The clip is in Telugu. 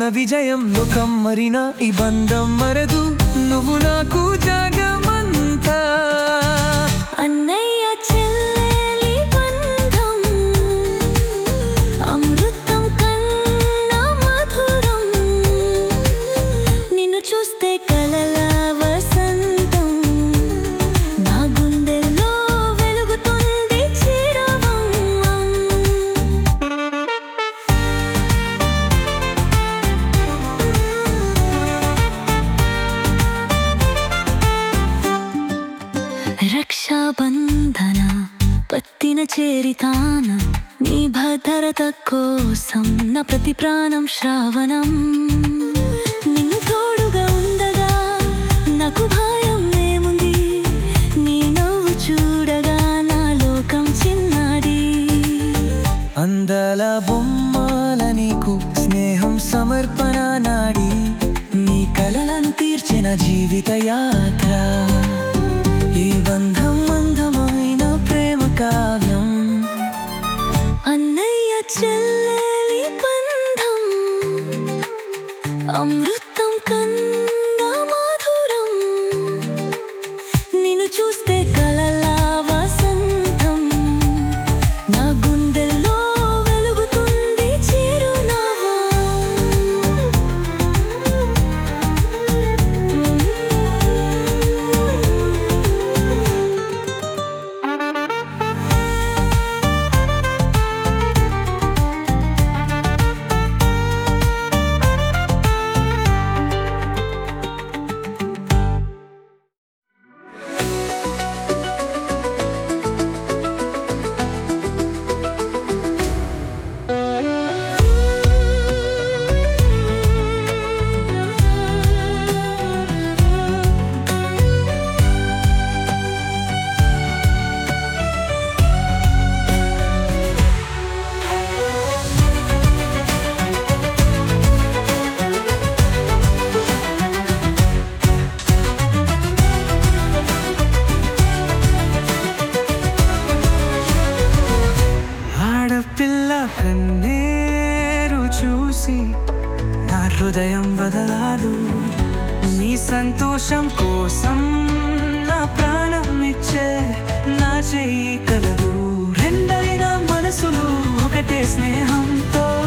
విజయం లోకం మరిన ఈ బంధం మరదు నువ్వు నాకు జగమంతా అన్నయ్య చెల్లెలి బంధం అమృతం కన్నా మధురం నిన్ను చూస్తే కలల వసంతం నా గుండెల్లో వెలుగుతుంది చిరవం రక్షాబంధన పత్తిన చేరితాన నీ భద్రత కోసం నా ప్రతి ప్రాణం శ్రావణం నిన్ను తోడుగా ఉండగా నాకు భయం ఏముంది నీ నవ్వు చూడగా నా లోకం చిన్నది అందల బొమ్మల నీకు స్నేహం సమర్పణ నాడి నీ కలలను తీర్చిన జీవిత యాత్ర ఈ బంధం అందమైన ప్రేమ కావ్యం అన్నయ్య చెల్లెలి బంధం అమృతం కన్నా మధురం నిన్ను చూస్తే కలల వసంతం నా గుండెల్లో వెలుగుతుంది చిరునవ్వు ఆడపిల్ల కన్నేరు చూసి నా హృదయం బదలాదు నీ సంతోషం కోసం నా ప్రాణం ఇచ్చే నా చెయ్యి కలదు రెండైన మనసులు ఒకటే స్నేహంతో